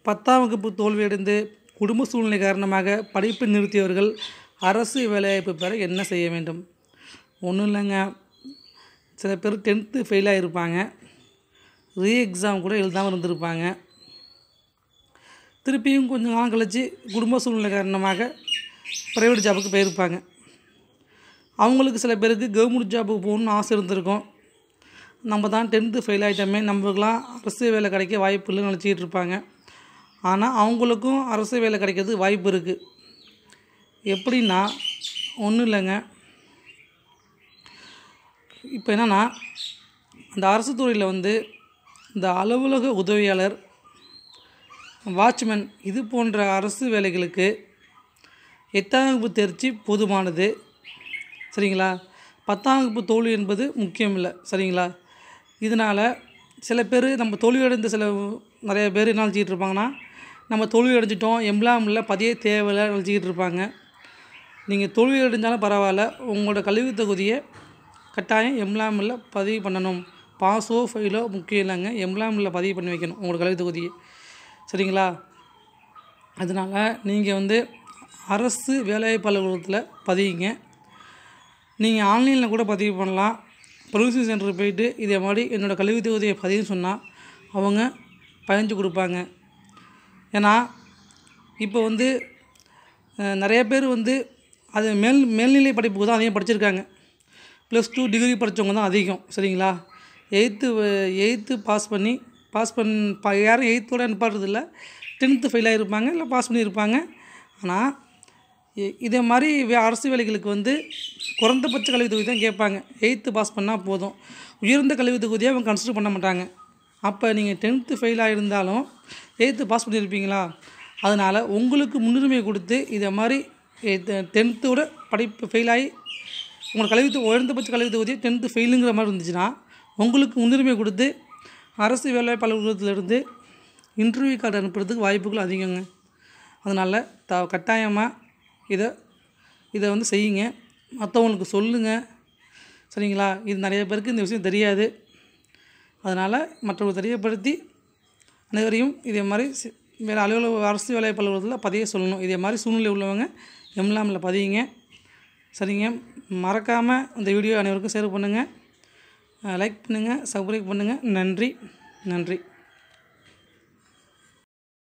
பத்தாம் வகுப்பு தோல்வியடைந்து குடும்ப சூழ்நிலை காரணமாக படிப்பை நிறுத்தியவர்கள் அரசு வேலைவாய்ப்பு பெற என்ன செய்ய வேண்டும் ஒன்றும் இல்லைங்க சில பேர் டென்த்து ஃபெயில் ஆகிருப்பாங்க ரீ எக்ஸாம் கூட எழுதாமல் இருந்திருப்பாங்க திருப்பியும் கொஞ்சம் காலம் கழித்து குடும்ப சூழ்நிலை காரணமாக ப்ரைவேட் ஜாபுக்கு போயிருப்பாங்க அவங்களுக்கு சில பேருக்கு கவர்மெண்ட் ஜாபுக்கு போகணுன்னு ஆசை இருந்திருக்கும் நம்ம தான் டென்த்து ஃபெயில் ஆகிட்டோமே நம்மளுக்கெலாம் அரசு வேலை கிடைக்க வாய்ப்பு இல்லைன்னு நினச்சிக்கிட்டு இருப்பாங்க ஆனால் அவங்களுக்கும் அரசு வேலை கிடைக்கிறதுக்கு வாய்ப்பு இருக்குது எப்படின்னா ஒன்றும் இல்லைங்க இப்போ என்னென்னா அந்த அரசு துறையில் வந்து இந்த அலுவலக உதவியாளர் வாட்ச்மேன் இது போன்ற அரசு வேலைகளுக்கு எட்டாம் வகுப்பு தேர்ச்சி போதுமானது சரிங்களா பத்தாம் வகுப்பு தோல்வி என்பது முக்கியம் இல்லை சரிங்களா இதனால் சில பேர் நம்ம தோல்வி அடைந்த சில நிறைய பேர் என்ன நினச்சிக்கிட்டு இருப்பாங்கன்னா நம்ம தோல்வி அடைஞ்சிட்டோம் எம்ப்ளாமில் பதிய தேவையில்லை நினச்சிக்கிட்டு இருப்பாங்க நீங்கள் தோல்வி அடைஞ்சாலும் பரவாயில்ல உங்களோட கல்வி தகுதியை கட்டாயம் எம்ப்ளாமில் பதிவு பண்ணணும் பாஸோ ஃபெயிலோ முக்கியம் இல்லைங்க எம்ப்ளாமில் பதிவு பண்ணி வைக்கணும் உங்களோட கல்வி தகுதியை சரிங்களா அதனால் நீங்கள் வந்து அரசு வேலைவாய்ப்பு அலுவலகத்தில் பதியுங்க நீங்கள் ஆன்லைனில் கூட பதிவு பண்ணலாம் ப்ரொவிஷன் சென்டருக்கு போயிட்டு இதே மாதிரி என்னோடய கல்வி தகுதியை பதிவுன்னு சொன்னால் அவங்க பதிஞ்சு கொடுப்பாங்க ஏன்னா இப்போ வந்து அஹ், நிறைய பேர் வந்து அது மேல் மேல்நிலை படிப்புக்கு தான் அதிகம் படிச்சிருக்காங்க ப்ளஸ் டூ டிகிரி படித்தவங்க தான் அதிகம் சரிங்களா எயித்து எயித்து பாஸ் பண்ணி பாஸ் பண் ப யாரும் எயித்தோட நிப்பாட்டுறதில்ல டென்த்து ஃபெயில் ஆகிருப்பாங்க இல்லை பாஸ் பண்ணியிருப்பாங்க ஆனால் இ- இதே மாதிரி வே- அரசு வேலைகளுக்கு வந்து குறைந்தபட்ச கல்வி தொகுதி தான் கேட்பாங்க எயித்து பாஸ் பண்ணால் போதும் உயர்ந்த கல்வி தொகுதியை அவங்க கன்சிடர் பண்ண மாட்டாங்க அப்போ நீங்கள் டென்த்து ஃபெயில் ஆகிருந்தாலும் எயித்து பாஸ் பண்ணியிருப்பீங்களா அதனால் உங்களுக்கு முன்னுரிமை கொடுத்து இதை மாதிரி டென்த்தோட படிப்பு ஃபெயில் ஆகி உங்கள் கல்வி தொ- உயர்ந்தபட்ச கல்வி தொகுதி டென்த்து ஃபெயிலுங்கிற மாதிரி இருந்துச்சுன்னா உங்களுக்கு முன்னுரிமை கொடுத்து அரசு வேலைவாய்ப்பு அலுவலகத்திலிருந்து இன்டர்வியூ கார்டு அனுப்புறதுக்கு வாய்ப்புகள் அதிகங்க அதனால் த கட்டாயமாக இதை இதை வந்து செய்யுங்க மற்றவங்களுக்கு சொல்லுங்கள் சரிங்களா இது நிறைய பேருக்கு இந்த விஷயம் தெரியாது அதனால் மற்றவங்களுக்கு தெரியப்படுத்தி அனைவரையும் இதே மாதிரி சி- வேறு அலுவலக அரசு வேலைவாய்ப்பு அலுவலகத்தில் பதிய சொல்லணும் இதே மாதிரி சூழ்நிலை உள்ளவங்க எம்லாமில் பதியுங்க சரிங்க மறக்காமல் இந்த வீடியோ அனைவருக்கும் ஷேர் பண்ணுங்கள் லைக் பண்ணுங்கள் சப்ஸ்கிரைப் பண்ணுங்கள் நன்றி நன்றி